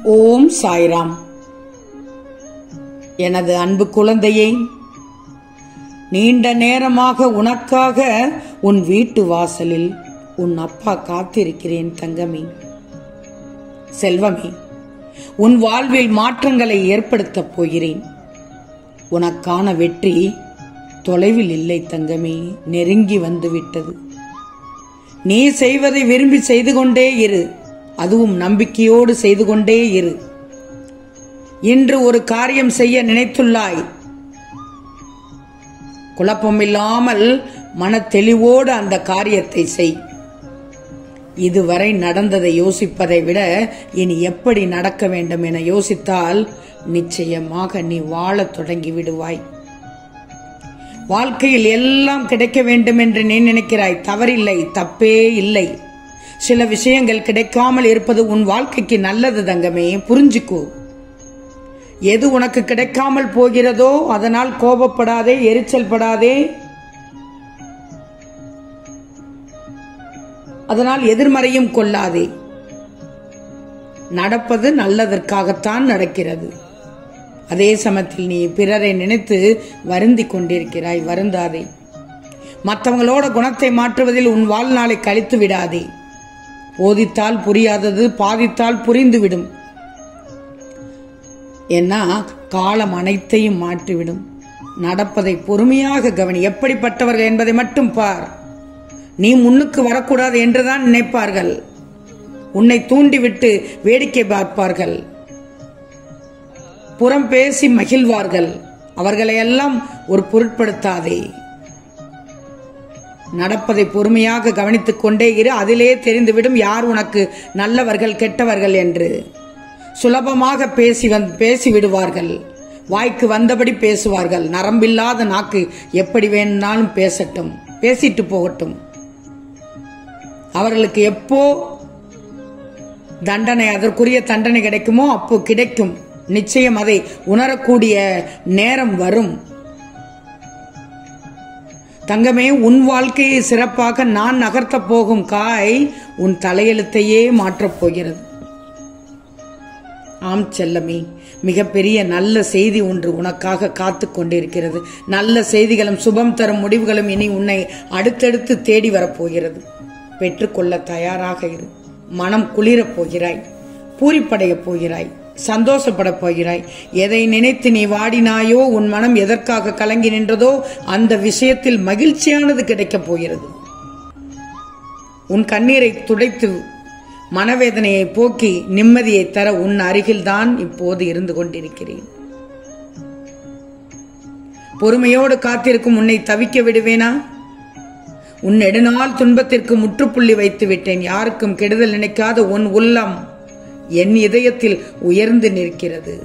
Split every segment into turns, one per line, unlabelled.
ஓம் சாய்ராம் எனது அன்பு குழந்தையே நீண்ட நேரமாக உனக்காக உன் வீட்டு வாசலில் உன் அப்பா காத்திருக்கிறேன் தங்கமே செல்வமே உன் வாழ்வில் மாற்றங்களை ஏற்படுத்தப் போகிறேன் உனக்கான வெற்றி தொலைவில் இல்லை தங்கமே நெருங்கி வந்துவிட்டது நீ செய்வதை விரும்பி செய்து கொண்டே இரு அதுவும் நம்பிக்கையோடு செய்து கொண்டே இரு இன்று ஒரு காரியம் செய்ய நினைத்துள்ளாய் குழப்பமில்லாமல் மன தெளிவோடு அந்த காரியத்தை செய் இதுவரை நடந்ததை யோசிப்பதை விட இனி எப்படி நடக்க வேண்டும் என யோசித்தால் நிச்சயமாக நீ வாழத் தொடங்கி விடுவாய் வாழ்க்கையில் எல்லாம் கிடைக்க வேண்டும் என்று நீ நினைக்கிறாய் தவறில்லை தப்பே இல்லை சில விஷயங்கள் கிடைக்காமல் இருப்பது உன் வாழ்க்கைக்கு நல்லது தங்கமே புரிஞ்சுக்கோ எது உனக்கு கிடைக்காமல் போகிறதோ அதனால் கோபப்படாதே எரிச்சல் படாதே அதனால் எதிர்மறையும் கொள்ளாதே நடப்பது நல்லதற்காகத்தான் நடக்கிறது அதே சமயத்தில் நீ பிறரை நினைத்து வருந்தி கொண்டிருக்கிறாய் வருந்தாதே மற்றவங்களோட குணத்தை மாற்றுவதில் உன் வாழ்நாளை கழித்து விடாதே போதித்தால் புரியாதது பாதித்தால் புரிந்துவிடும் ஏன்னா காலம் அனைத்தையும் மாற்றிவிடும் நடப்பதை பொறுமையாக கவனி எப்படிப்பட்டவர்கள் என்பதை மட்டும் பார் நீ முன்னுக்கு வரக்கூடாது என்றுதான் நினைப்பார்கள் உன்னை தூண்டிவிட்டு வேடிக்கை பார்ப்பார்கள் புறம் பேசி மகிழ்வார்கள் அவர்களையெல்லாம் ஒரு பொருட்படுத்தாதே நடப்பதை பொறுமையாக கவனித்துக் கொண்டே இரு அதிலே தெரிந்துவிடும் யார் உனக்கு நல்லவர்கள் கெட்டவர்கள் என்று சுலபமாக பேசி வந் பேசி விடுவார்கள் வாய்க்கு வந்தபடி பேசுவார்கள் நரம்பில்லாத நாக்கு எப்படி வேணும்னாலும் பேசட்டும் பேசிட்டு போகட்டும் அவர்களுக்கு எப்போ தண்டனை அதற்குரிய தண்டனை கிடைக்குமோ அப்போ கிடைக்கும் நிச்சயம் அதை உணரக்கூடிய நேரம் வரும் தங்கமே உன் வாழ்க்கையை சிறப்பாக நான் நகர்த்தப் போகும் காய் உன் தலையெழுத்தையே மாற்றப் போகிறது ஆம் செல்லமே மிகப்பெரிய நல்ல செய்தி ஒன்று உனக்காக காத்து கொண்டிருக்கிறது நல்ல செய்திகளும் சுபம் தரும் முடிவுகளும் இனி உன்னை அடுத்தடுத்து தேடி வரப்போகிறது பெற்றுக்கொள்ள தயாராக இரு மனம் குளிரப் போகிறாய் பூரிப்படையப் போகிறாய் சந்தோஷப்படப் போகிறாய் எதை நினைத்து நீ வாடினாயோ உன் மனம் எதற்காக கலங்கி நின்றதோ அந்த விஷயத்தில் மகிழ்ச்சியானது கிடைக்கப் போகிறது உன் கண்ணீரை துடைத்து மனவேதனையை போக்கி நிம்மதியை தர உன் அருகில்தான் இப்போது இருந்து கொண்டிருக்கிறேன் பொறுமையோடு காத்திருக்கும் உன்னை தவிக்க விடுவேனா உன் நெடுநாள் துன்பத்திற்கு முற்றுப்புள்ளி வைத்து விட்டேன் யாருக்கும் கெடுதல் நினைக்காத உன் உள்ளம் என் இதயத்தில் உயர்ந்து நிற்கிறது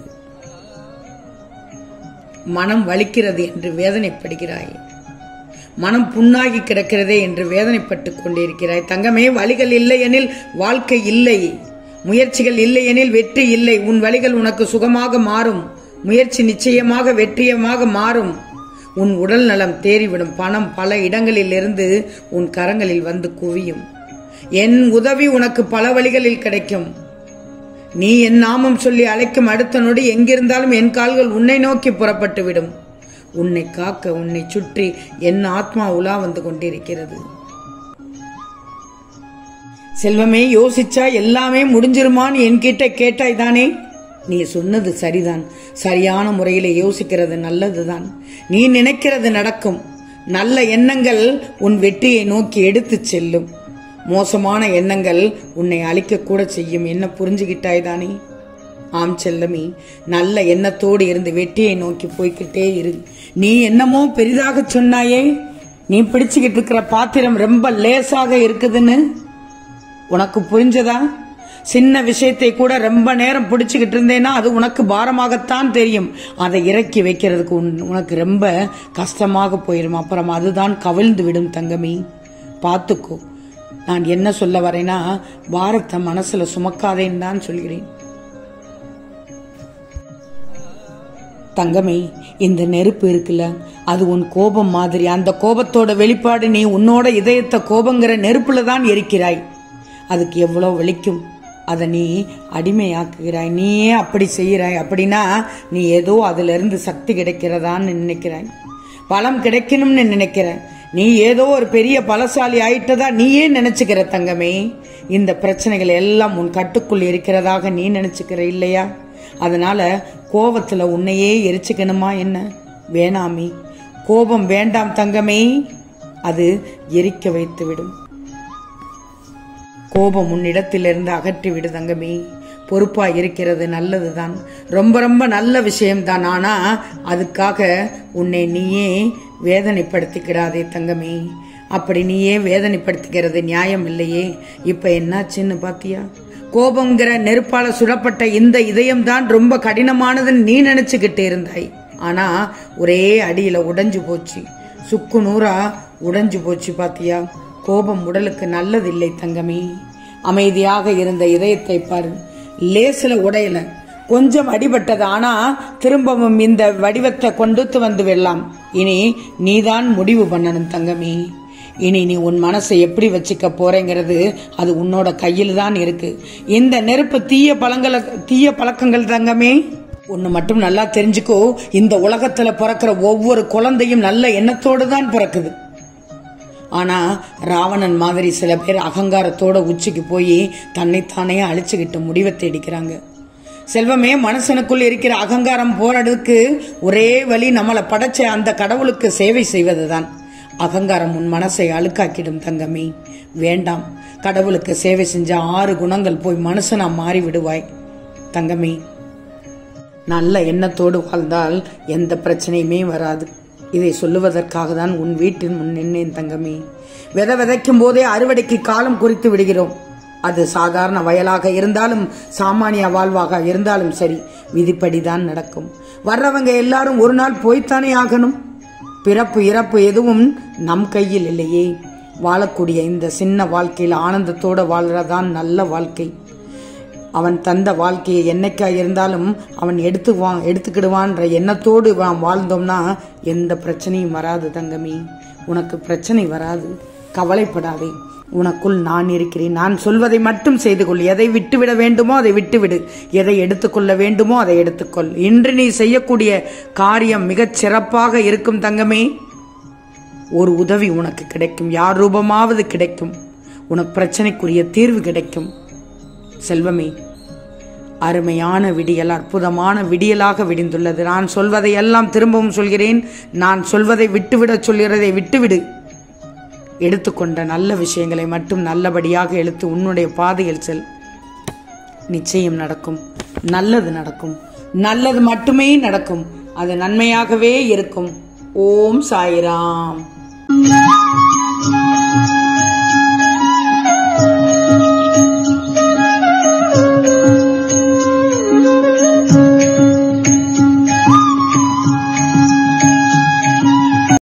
மனம் வலிக்கிறது என்று வேதனைப்படுகிறாய் மனம் புண்ணாகி கிடக்கிறதே என்று வேதனைப்பட்டுக் கொண்டிருக்கிறாய் தங்கமே வழிகள் இல்லை எனில் வாழ்க்கை இல்லை முயற்சிகள் இல்லை எனில் வெற்றி இல்லை உன் வழிகள் உனக்கு சுகமாக மாறும் முயற்சி நிச்சயமாக வெற்றியமாக மாறும் உன் உடல் நலம் தேறிவிடும் பணம் பல இடங்களில் இருந்து உன் கரங்களில் வந்து குவியும் என் உதவி உனக்கு பல வழிகளில் கிடைக்கும் நீ என் நாமம் சொல்லி அழைக்கும் அடுத்த நொடி எங்கிருந்தாலும் என் கால்கள் உன்னை நோக்கி புறப்பட்டு விடும் உன்னை காக்க உன்னை சுற்றி என் ஆத்மா உலா வந்து கொண்டிருக்கிறது செல்வமே யோசிச்சா எல்லாமே முடிஞ்சிருமான்னு என்கிட்ட கேட்டாய் தானே நீ சொன்னது சரிதான் சரியான முறையில் யோசிக்கிறது நல்லதுதான் நீ நினைக்கிறது நடக்கும் நல்ல எண்ணங்கள் உன் வெற்றியை நோக்கி எடுத்துச் செல்லும் மோசமான எண்ணங்கள் உன்னை அழிக்க கூட செய்யும் என்ன புரிஞ்சுகிட்டாய் தானே ஆம் செல்லமி நல்ல எண்ணத்தோடு இருந்து வெற்றியை நோக்கி போய்கிட்டே இரு நீ என்னமோ பெரிதாக சொன்னாயே நீ பிடிச்சுக்கிட்டு இருக்கிற பாத்திரம் ரொம்ப லேசாக இருக்குதுன்னு உனக்கு புரிஞ்சதா சின்ன விஷயத்தை கூட ரொம்ப நேரம் பிடிச்சுக்கிட்டு இருந்தேன்னா அது உனக்கு பாரமாகத்தான் தெரியும் அதை இறக்கி வைக்கிறதுக்கு உனக்கு ரொம்ப கஷ்டமாக போயிடும் அப்புறம் அதுதான் கவிழ்ந்து விடும் தங்கமி பார்த்துக்கோ நான் என்ன சொல்ல வரேன்னா பாரத்தை மனசுல சுமக்காதேன்னு தான் சொல்கிறேன் தங்கமே இந்த நெருப்பு இருக்குல்ல அது உன் கோபம் மாதிரி அந்த கோபத்தோட வெளிப்பாடு நீ உன்னோட இதயத்தை கோபங்கிற நெருப்புல தான் எரிக்கிறாய் அதுக்கு எவ்வளோ வலிக்கும் அதை நீ அடிமையாக்குகிறாய் நீயே அப்படி செய்கிறாய் அப்படின்னா நீ ஏதோ அதுல இருந்து சக்தி கிடைக்கிறதான்னு நினைக்கிறாய் பலம் கிடைக்கணும்னு நினைக்கிற நீ ஏதோ ஒரு பெரிய பலசாலி ஆயிட்டதா நீயே நினைச்சுக்கிற தங்கமே இந்த பிரச்சனைகள் எல்லாம் உன் கட்டுக்குள் இருக்கிறதாக நீ நினைச்சுக்கிற இல்லையா அதனால கோபத்துல உன்னையே எரிச்சுக்கணுமா என்ன வேணாமி கோபம் வேண்டாம் தங்கமே அது எரிக்க வைத்து விடும் கோபம் உன்னிடத்திலிருந்து அகற்றி விடு தங்கமே பொறுப்பா இருக்கிறது நல்லதுதான் ரொம்ப ரொம்ப நல்ல விஷயம்தான் ஆனா அதுக்காக உன்னை நீயே வேதனைப்படுத்திக்கிறாதே தங்கமே அப்படி நீயே வேதனைப்படுத்திக்கிறது நியாயம் இல்லையே இப்ப என்னாச்சுன்னு பாத்தியா கோபங்கிற நெருப்பால சுடப்பட்ட இந்த இதயம்தான் ரொம்ப கடினமானதுன்னு நீ நினைச்சுக்கிட்டு இருந்தாய் ஆனா ஒரே அடியில உடைஞ்சு போச்சு சுக்கு நூறா உடைஞ்சு போச்சு பாத்தியா கோபம் உடலுக்கு நல்லதில்லை தங்கமே அமைதியாக இருந்த இதயத்தை பாரு லேசில உடையல கொஞ்சம் அடிபட்டது ஆனா திரும்பவும் இந்த வடிவத்தை கொண்டுத்து வந்து விடலாம் இனி நீதான் முடிவு பண்ணணும் தங்கமே இனி நீ உன் மனசை எப்படி வச்சுக்க போறேங்கிறது அது உன்னோட கையில் தான் இருக்கு இந்த நெருப்பு தீய பழங்களை தீய பழக்கங்கள் தங்கமே ஒன்னு மட்டும் நல்லா தெரிஞ்சுக்கோ இந்த உலகத்துல பிறக்கிற ஒவ்வொரு குழந்தையும் நல்ல எண்ணத்தோடு தான் பிறக்குது ஆனா ராவணன் மாதிரி சில பேர் அகங்காரத்தோட உச்சிக்கு போய் தன்னைத்தானே அழிச்சுக்கிட்டு முடிவை தேடிக்கிறாங்க செல்வமே மனுஷனுக்குள் இருக்கிற அகங்காரம் போறதுக்கு ஒரே வழி நம்மளை படைச்ச அந்த கடவுளுக்கு சேவை செய்வதுதான் அகங்காரம் உன் மனசை அழுக்காக்கிடும் தங்கமே வேண்டாம் கடவுளுக்கு சேவை செஞ்ச ஆறு குணங்கள் போய் மனுஷனா மாறி விடுவாய் தங்கமே நல்ல எண்ணத்தோடு வாழ்ந்தால் எந்த பிரச்சனையுமே வராது இதை சொல்லுவதற்காக தான் உன் வீட்டின் முன் நின்னேன் தங்கமே விதை விதைக்கும் போதே அறுவடைக்கு காலம் குறித்து விடுகிறோம் அது சாதாரண வயலாக இருந்தாலும் சாமானிய வாழ்வாக இருந்தாலும் சரி விதிப்படிதான் நடக்கும் வர்றவங்க எல்லாரும் ஒரு நாள் போய்த்தானே ஆகணும் பிறப்பு இறப்பு எதுவும் நம் கையில் இல்லையே வாழக்கூடிய இந்த சின்ன வாழ்க்கையில் ஆனந்தத்தோட வாழ்றதான் நல்ல வாழ்க்கை அவன் தந்த வாழ்க்கையை என்னைக்கா இருந்தாலும் அவன் எடுத்துவான் எடுத்துக்கிடுவான்ற எண்ணத்தோடு நாம் வாழ்ந்தோம்னா எந்த பிரச்சனையும் வராது தங்கமே உனக்கு பிரச்சனை வராது கவலைப்படாதே உனக்குள் நான் இருக்கிறேன் நான் சொல்வதை மட்டும் செய்து கொள் எதை விட்டுவிட வேண்டுமோ அதை விட்டுவிடு எதை எடுத்துக்கொள்ள வேண்டுமோ அதை எடுத்துக்கொள் இன்று நீ செய்யக்கூடிய காரியம் மிகச் சிறப்பாக இருக்கும் தங்கமே ஒரு உதவி உனக்கு கிடைக்கும் யார் ரூபமாவது கிடைக்கும் உனக்கு பிரச்சனைக்குரிய தீர்வு கிடைக்கும் செல்வமே அருமையான விடியல் அற்புதமான விடியலாக விடிந்துள்ளது நான் சொல்வதை எல்லாம் திரும்பவும் சொல்கிறேன் நான் சொல்வதை விட்டுவிடச் சொல்கிறதை விட்டுவிடு எடுத்துக்கொண்ட நல்ல விஷயங்களை மட்டும் நல்லபடியாக எழுத்து உன்னுடைய பாதையில் செல் நிச்சயம் நடக்கும் நல்லது நடக்கும் நல்லது மட்டுமே நடக்கும் அது நன்மையாகவே இருக்கும் ஓம் சாய்ராம்